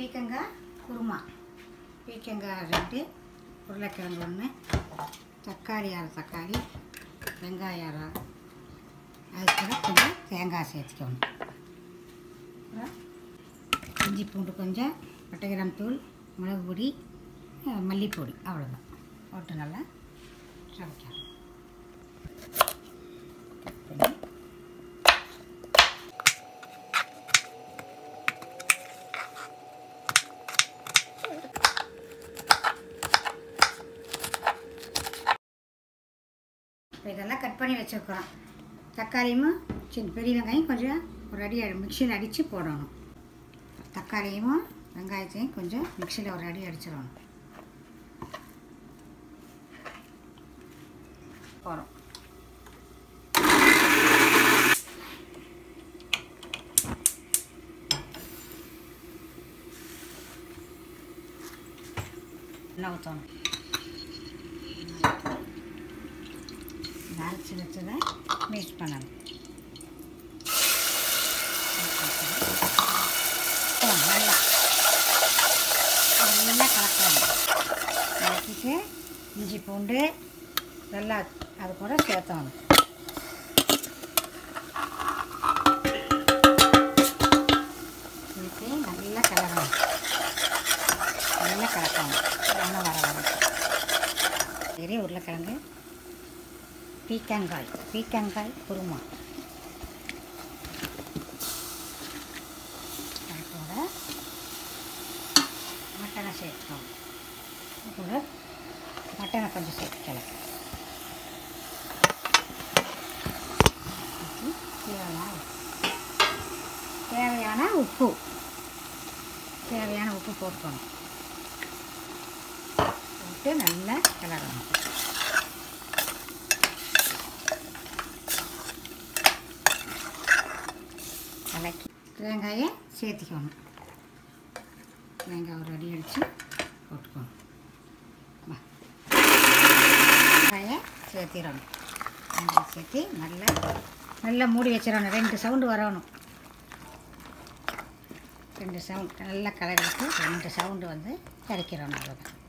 பீக்கங்காய் குருமா பீக்கங்காய் ரெண்டு உருளைக்கிழங்கு ஒன்று தக்காளி அரை தக்காளி வெங்காயம் அரை அது கூட கொஞ்சம் தேங்காய் சேர்த்துக்கணும் அப்புறம் இஞ்சி பூண்டு கொஞ்சம் பட்டைகிராம் தூள் மிளகு பொடி அஹ் மல்லிப்பொடி அவ்வளோதான் போட்டு நல்லா சமைக்கலாம் கட் பண்ணி இப்போ இதெல்லாம் கட் பண்ணி வச்சுருக்குறோம் தக்காளியும் சின்ன பெரிய வெங்காயம் கொஞ்சம் ஒரு அடி மிக்சியில் அடித்து போடணும் தக்காளியும் வெங்காயத்தையும் கொஞ்சம் மிக்சியில் ஒரு அடி அடிச்சிடணும் போகிறோம் எண்ணெய் ஊற்றணும் அரைச்சி வச்சதை மிக்ஸ் பண்ணணும் நல்லா நல்லா கலக்கணும் கலக்கிட்டு இஞ்சி பூண்டு வெள்ளம் அது கூட சேர்த்தணும் சேர்த்து நல்லா கலரணும் நல்லா கலக்கணும் எண்ணெய் வர வர சரி உருளைக்கிழங்கு பீக்கங்காய் பீக்கங்காய் குருமா அது கூட மட்டனை சேர்த்தோம் அது கூட மட்டனை கொஞ்சம் சேர்த்துக்கலாம் தேவையான தேவையான உப்பு தேவையான உப்பு போட்டுக்கணும் போட்டு நல்லா கிளறணும் கலக்கி தேங்காயை சேர்த்திக்கணும் தேங்காய் ஒரு அடி அடித்து போட்டுக்கணும் வா. தேங்காயை சேர்த்திடணும் தேங்காய் சேர்த்து நல்லா நல்லா மூடி வச்சிடணும் ரெண்டு சவுண்டு வரணும் ரெண்டு சவுண்ட் நல்லா கலரிட்டு ரெண்டு சவுண்டு வந்து கரைக்கிறோம் அவ்வளோதான்